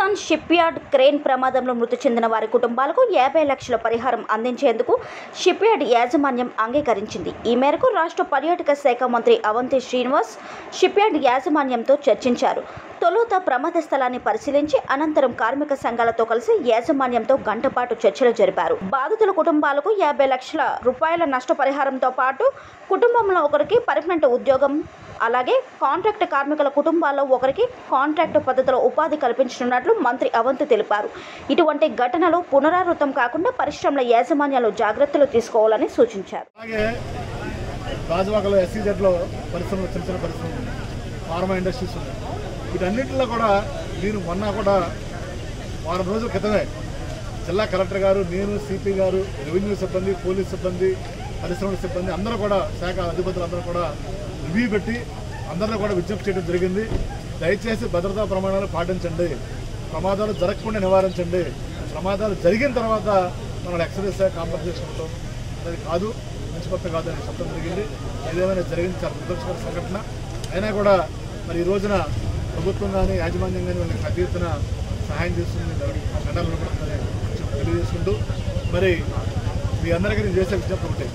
Hindustan ship yard crane ప్రమాదంలో మృతి చెందిన వారి కుటుంబాలకు యాభై లక్షల పరిహారం అందించేందుకు షిప్ యార్డ్ యాజమాన్యం అంగీకరించింది ఈ మేరకు రాష్ట్ర పర్యాటక శాఖ మంత్రి అవంతి శ్రీనివాస్ షిప్ యార్డ్ యాజమాన్యంతో చర్చించారు తొలుత ప్రమాద స్థలాన్ని పరిశీలించి అనంతరం కార్మిక సంఘాలతో కలిసి యాజమాన్యంతో గంటపాటు చర్చలు జరిపారు బాధితుల కుటుంబాలకు యాభై లక్షల రూపాయల నష్టపరిహారంతో పాటు కుటుంబంలో ఒకరికి పర్మనెంట్ ఉద్యోగం అలాగే కాంట్రాక్ట్ కార్మికుల కుటుంబాల్లో ఒకరికి కాంట్రాక్ట్ పద్ధతిలో ఉపాధి కల్పించనున్నట్లు మంత్రి అవంతి తెలిపారు ఇటువంటి ఘటనలు పునరావృతం కాకుండా పరిశ్రమల యాజమాన్యాలు జాగ్రత్తలు తీసుకోవాలని సూచించారు అలాగే గాజువాకలో ఎస్సీజెడ్లో పరిశ్రమలు చిన్న చిన్న పరిశ్రమలు ఉన్నాయి ఫార్మా ఇండస్ట్రీస్ ఉన్నాయి వీటన్నిటిలో కూడా నేను మొన్న కూడా వారం రోజుల క్రితమే జిల్లా కలెక్టర్ గారు నేను సిపి గారు రెవెన్యూ సిబ్బంది పోలీస్ సిబ్బంది పరిశ్రమల సిబ్బంది అందరూ కూడా శాఖ అధిపతులు అందరూ కూడా రివ్యూ పెట్టి అందరిలో కూడా విజ్ఞప్తి చేయడం జరిగింది దయచేసి భద్రతా ప్రమాణాలు పాటించండి ప్రమాదాలు జరగకుండా నివారించండి ప్రమాదాలు జరిగిన తర్వాత మనం ఎక్సర్సైజ్ కాంపన్సేషన్ ఉంటాం అది కాదు మంచి కొత్త కాదు అని చెప్పడం జరిగింది ఏదేమైనా జరిగింది చాలా దురదృష్టకర సంఘటన అయినా కూడా మరి ఈ రోజున ప్రభుత్వం కానీ యాజమాన్యం కానీ వాళ్ళకి పెద్ద ఎత్తున సహాయం చేస్తుంది గంటలు నిలబడుతుందని తెలియజేసుకుంటూ మరి మీ అందరికీ నేను చేసే విజ్ఞప్తి ఒకటి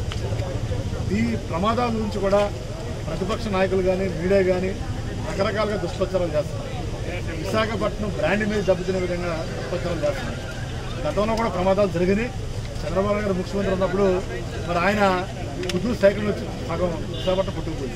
ఈ ప్రమాదాల గురించి కూడా ప్రతిపక్ష నాయకులు కానీ మీడియా కానీ రకరకాలుగా దుష్ప్రచారాలు చేస్తున్నారు విశాఖపట్నం బ్రాండ్ ఇమేజ్ దెబ్బతినే విధంగా దుష్ప్రచారాలు చేస్తున్నారు గతంలో కూడా ప్రమాదాలు జరిగినాయి చంద్రబాబు నాయుడు ముఖ్యమంత్రి ఉన్నప్పుడు మరి ఆయన కుదురు సైకిల్ వచ్చి సగం విశాఖపట్నం పుట్టుకుపోయింది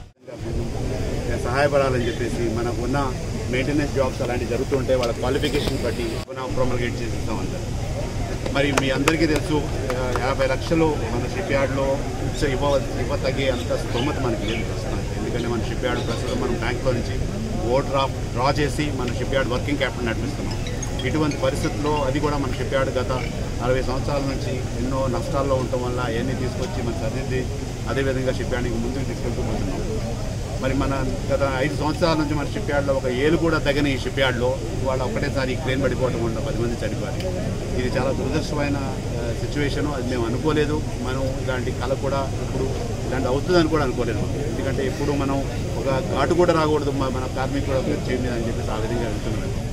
సహాయపడాలని చెప్పేసి మనకు ఉన్న మెయింటెనెన్స్ జాబ్స్ అలాంటివి జరుగుతుంటే వాళ్ళ క్వాలిఫికేషన్ బట్టి మనం ప్రొమల్గేట్ చేసిస్తాం అందరు మరి మీ అందరికీ తెలుసు ఆ, యాభై లక్షలు మన షిప్ యార్డ్లో ఇవ్వ ఇవ్వతగే అంత స్తోమత మనకి లేదు ప్రస్తుతానికి ఎందుకంటే మన షిప్ యార్డ్ ప్రస్తుతం మనం బ్యాంక్లో నుంచి ఓట్ డ్రా డ్రా చేసి మన షిప్ యార్డ్ వర్కింగ్ క్యాపిటల్ నడిపిస్తున్నాం ఇటువంటి పరిస్థితుల్లో అది కూడా మన షిప్ యార్డ్ గత అరవై సంవత్సరాల నుంచి ఎన్నో నష్టాల్లో ఉండటం వల్ల అవన్నీ తీసుకొచ్చి మన సరిదిద్ది అదేవిధంగా షిప్ యార్డ్కి ముందుకు తీసుకెళ్తూ పోతున్నాం మరి మన గత ఐదు సంవత్సరాల నుంచి మన షిప్ యార్డ్లో ఒక ఏలు కూడా తగని ఈ షిప్ యార్డ్లో వాళ్ళ ఒకటేసారి క్రేన్ పడిపోవడం వల్ల పది మంది చనిపోయారు ఇది చాలా దురదృష్టమైన సిచ్యువేషను అది మేము అనుకోలేదు మనం ఇలాంటి కళ కూడా ఇప్పుడు ఇలాంటి అవుతుందని కూడా అనుకోలేదు ఎందుకంటే ఎప్పుడు మనం ఒక ఘాటు కూడా రాకూడదు మన మన కార్మికుల చేయండి అని చెప్పేసి ఆ విధంగా వెళ్తున్నాం